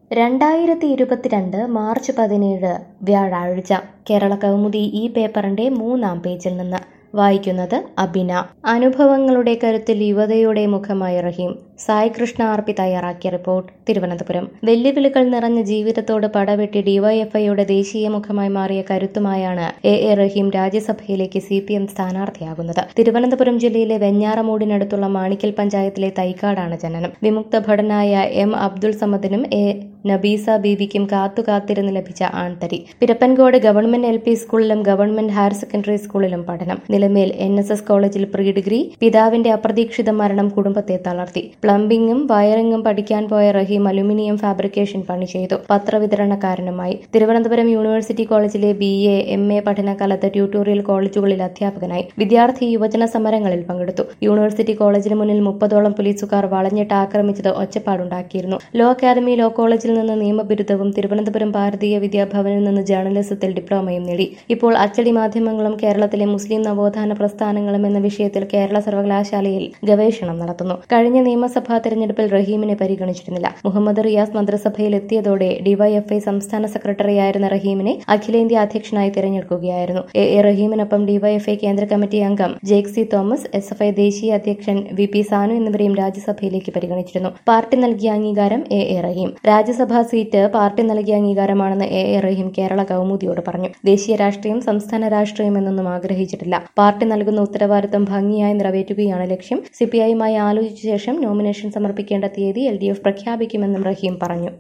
രണ്ടായിരത്തി ഇരുപത്തിരണ്ട് മാർച്ച് പതിനേഴ് വ്യാഴാഴ്ച കേരള കൗമുദി ഈ പേപ്പറിന്റെ മൂന്നാം പേജിൽ നിന്ന് വായിക്കുന്നത് അബിന അനുഭവങ്ങളുടെ കരുത്തിൽ യുവതയുടെ മുഖമായി റഹീം സായി കൃഷ്ണ ആർ പി തയ്യാറാക്കിയ റിപ്പോർട്ട് തിരുവനന്തപുരം വെല്ലുവിളികൾ നിറഞ്ഞ ജീവിതത്തോട് പടവെട്ടി ഡിവൈഎഫ്ഐയുടെ ദേശീയ മുഖമായി മാറിയ കരുത്തുമായാണ് എ എ റഹീം രാജ്യസഭയിലേക്ക് സി പി എം സ്ഥാനാർത്ഥിയാകുന്നത് തിരുവനന്തപുരം ജില്ലയിലെ വെഞ്ഞാറമൂടിനടുത്തുള്ള മാണിക്കൽ പഞ്ചായത്തിലെ തൈക്കാടാണ് ജനനം വിമുക്ത ഭടനായ എം അബ്ദുൾ സമദിനും എ നബീസ ബീവിക്കും കാത്തു കാത്തിരുന്ന് ലഭിച്ച ആൺതരി പിരപ്പൻകോട് ഗവൺമെന്റ് എൽ പി സ്കൂളിലും ഗവൺമെന്റ് ഹയർ സെക്കൻഡറി സ്കൂളിലും പഠനം നിലമേൽ എൻ എസ് എസ് കോളേജിൽ പ്രീ ഡിഗ്രി പിതാവിന്റെ അപ്രതീക്ഷിത മരണം കുടുംബത്തെ തളർത്തി പ്ലംബിംഗും വയറിംഗും പഠിക്കാൻ പോയ റഹീം അലുമിനിയം ഫാബ്രിക്കേഷൻ പണി ചെയ്തു പത്രവിതരണക്കാരനുമായി തിരുവനന്തപുരം യൂണിവേഴ്സിറ്റി കോളേജിലെ ബി എ എം എ പഠനകാലത്ത് ട്യൂട്ടോറിയൽ കോളേജുകളിൽ അധ്യാപകനായി വിദ്യാർത്ഥി യുവജന സമരങ്ങളിൽ പങ്കെടുത്തു യൂണിവേഴ്സിറ്റി കോളേജിന് മുന്നിൽ മുപ്പതോളം പോലീസുകാർ വളഞ്ഞിട്ട് ആക്രമിച്ചത് ഒച്ചപ്പാടുണ്ടാക്കിയിരുന്നു ലോ അക്കാദമി ലോ കോളേജിൽ നിന്ന് നിയമബിരുദവും തിരുവനന്തപുരം ഭാരതീയ വിദ്യാഭവനിൽ നിന്ന് ജേർണലിസത്തിൽ ഡിപ്ലോമയും നേടി ഇപ്പോൾ അച്ചടി മാധ്യമങ്ങളും കേരളത്തിലെ മുസ്ലിം നവോത്ഥാന പ്രസ്ഥാനങ്ങളും എന്ന വിഷയത്തിൽ കേരള സർവകലാശാലയിൽ ഗവേഷണം നടത്തുന്നു കഴിഞ്ഞ നിയമസഭാ തെരഞ്ഞെടുപ്പിൽ റഹീമിനെ പരിഗണിച്ചിരുന്നില്ല മുഹമ്മദ് റിയാസ് മന്ത്രിസഭയിൽ എത്തിയതോടെ ഡിവൈഎഫ്ഐ സംസ്ഥാന സെക്രട്ടറിയായിരുന്ന റഹീമിനെ അഖിലേന്ത്യാ അധ്യക്ഷനായി തിരഞ്ഞെടുക്കുകയായിരുന്നു എ എ റഹീമിനൊപ്പം ഡിവൈഎഫ്ഐ കേന്ദ്ര കമ്മിറ്റി അംഗം Jaick C Thomas S F I ദേശീയ അധ്യക്ഷൻ വി പി സാനു എന്നിവരെയും രാജ്യസഭയിലേക്ക് പരിഗണിച്ചിരുന്നു പാർട്ടി നൽകിയ അംഗീകാരം എ എ റഹീം രാജ്യസഭാ സീറ്റ് പാർട്ടി നൽകിയ അംഗീകാരമാണെന്ന് എ എ റഹീം കേരള കൗമുദിയോട് പറഞ്ഞു ദേശീയ രാഷ്ട്രീയം സംസ്ഥാന രാഷ്ട്രീയം എന്നൊന്നും ആഗ്രഹിച്ചിട്ടില്ല പാർട്ടി നൽകുന്ന ഉത്തരവാദിത്തം ഭംഗിയായി നിറവേറ്റുകയാണ് ലക്ഷ്യം സിപിഐയുമായി ആലോചിച്ച ശേഷം നോമിനേഷൻ സമർപ്പിക്കേണ്ട തീയതി എൽ ഡി എഫ് പ്രഖ്യാപിക്കുമെന്നും റഹീം പറഞ്ഞു